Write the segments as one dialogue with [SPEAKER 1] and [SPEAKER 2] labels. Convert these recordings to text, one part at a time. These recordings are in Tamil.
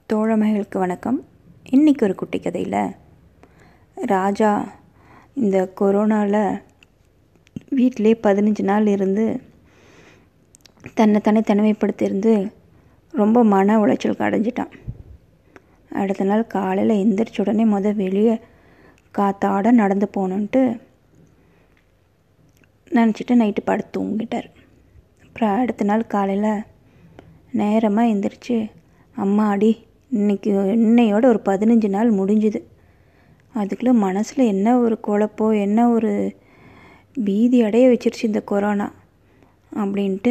[SPEAKER 1] தோழமைகளுக்கு வணக்கம் இன்றைக்கி ஒரு குட்டி கதையில் ராஜா இந்த கொரோனாவில் வீட்டிலே பதினஞ்சு நாள் இருந்து தன்னை தானே தனிமைப்படுத்தியிருந்து ரொம்ப மன உளைச்சலுக்கு அடைஞ்சிட்டான் அடுத்த நாள் காலையில் எந்திரிச்ச உடனே முத வெளியே காத்தாட நடந்து போகணுன்ட்டு நினச்சிட்டு நைட்டு படுத்து தூங்கிட்டார் அப்புறம் அடுத்த நாள் காலையில் நேரமாக எந்திரிச்சு அம்மாடி இன்னைக்கு இன்னையோட ஒரு பதினஞ்சு நாள் முடிஞ்சுது அதுக்குள்ளே மனசில் என்ன ஒரு குழப்பம் என்ன ஒரு பீதி அடைய வச்சிருச்சு இந்த கொரோனா அப்படின்ட்டு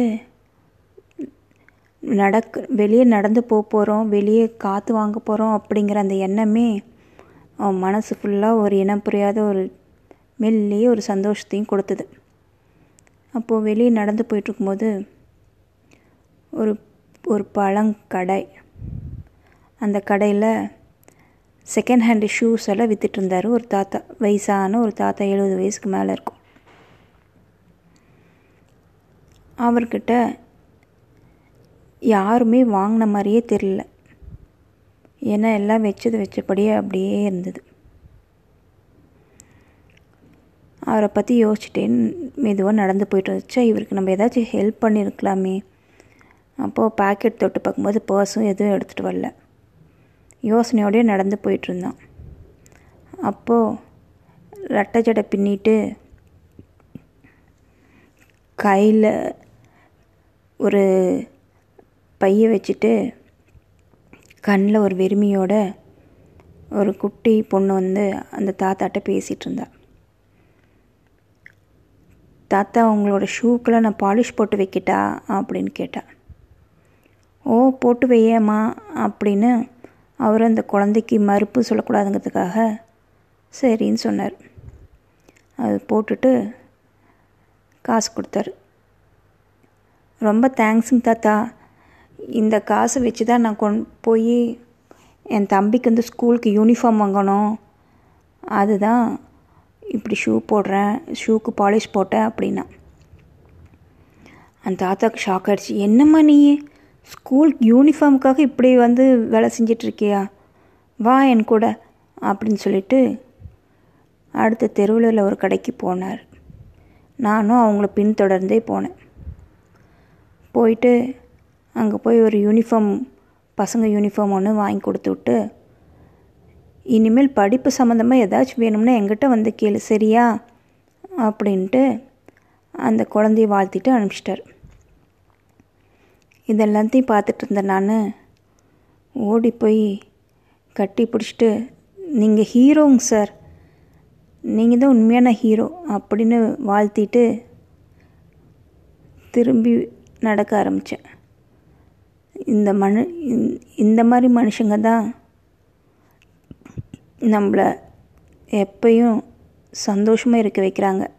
[SPEAKER 1] நடக்க வெளியே நடந்து போக போகிறோம் வெளியே காற்று வாங்க போகிறோம் அப்படிங்கிற அந்த எண்ணமே அவன் மனசு ஃபுல்லாக ஒரு இனம் புரியாத ஒரு மெல்லிய ஒரு சந்தோஷத்தையும் கொடுத்தது அப்போது வெளியே நடந்து போயிட்டுருக்கும்போது ஒரு ஒரு பழங்கடை அந்த கடையில் செகண்ட் ஹேண்டு ஷூஸ் எல்லாம் விற்றுட்டு இருந்தார் ஒரு தாத்தா வயசான ஒரு தாத்தா எழுபது வயசுக்கு மேலே இருக்கும் அவர்கிட்ட யாருமே வாங்கின மாதிரியே தெரியல ஏன்னா எல்லாம் வச்சது வச்சபடியே அப்படியே இருந்தது அவரை பற்றி யோசிச்சுட்டே மெதுவாக நடந்து போயிட்டு வச்சா இவருக்கு நம்ம ஏதாச்சும் ஹெல்ப் பண்ணியிருக்கலாமே அப்போது பேக்கெட் தொட்டு பார்க்கும்போது பர்ஸும் எதுவும் எடுத்துகிட்டு வரல யோசனையோடய நடந்து போயிட்டுருந்தான் அப்போது ரெட்டை ஜடை பின்னிட்டு கையில் ஒரு பைய வச்சுட்டு கண்ணில் ஒரு வெறுமையோட ஒரு குட்டி பொண்ணு வந்து அந்த தாத்தாட்ட பேசிகிட்டு இருந்தா தாத்தா உங்களோட ஷூக்கெலாம் நான் பாலிஷ் போட்டு வைக்கிட்டா அப்படின்னு கேட்டா ஓ போட்டு வையேம்மா அப்படின்னு அவர் அந்த குழந்தைக்கு மறுப்பு சொல்லக்கூடாதுங்கிறதுக்காக சரின்னு சொன்னார் அது போட்டுட்டு காசு கொடுத்தாரு ரொம்ப தேங்க்ஸுங்க தாத்தா இந்த காசை வச்சு தான் நான் கொண்டு போய் என் தம்பிக்கு வந்து ஸ்கூலுக்கு யூனிஃபார்ம் வாங்கணும் அதுதான் இப்படி ஷூ போடுறேன் ஷூக்கு பாலிஷ் போட்டேன் அப்படின்னா அந்த தாத்தாவுக்கு ஷாக் ஆகிடுச்சு என்னம்மா நீ ஸ்கூல் யூனிஃபார்முக்காக இப்படி வந்து வேலை செஞ்சிட்ருக்கியா வா என் கூட அப்படின்னு சொல்லிட்டு அடுத்த தெருவில் ஒரு கடைக்கு போனார் நானும் அவங்கள பின்தொடர்ந்தே போனேன் போயிட்டு அங்கே போய் ஒரு யூனிஃபார்ம் பசங்க யூனிஃபார்ம் ஒன்று வாங்கி கொடுத்து விட்டு இனிமேல் படிப்பு சம்மந்தமாக ஏதாச்சும் வேணும்னா எங்கிட்ட வந்து கேளு சரியா அப்படின்ட்டு அந்த குழந்தைய வாழ்த்திட்டு அனுப்பிச்சிட்டார் இதெல்லாத்தையும் பார்த்துட்டு இருந்தேன் நான் ஓடி போய் கட்டி பிடிச்சிட்டு நீங்கள் ஹீரோங்க சார் நீங்கள் தான் உண்மையான ஹீரோ அப்படின்னு வாழ்த்திட்டு திரும்பி நடக்க ஆரம்பித்தேன் இந்த மனு இந்த மாதிரி மனுஷங்க தான் நம்மளை எப்பையும் சந்தோஷமாக இருக்க வைக்கிறாங்க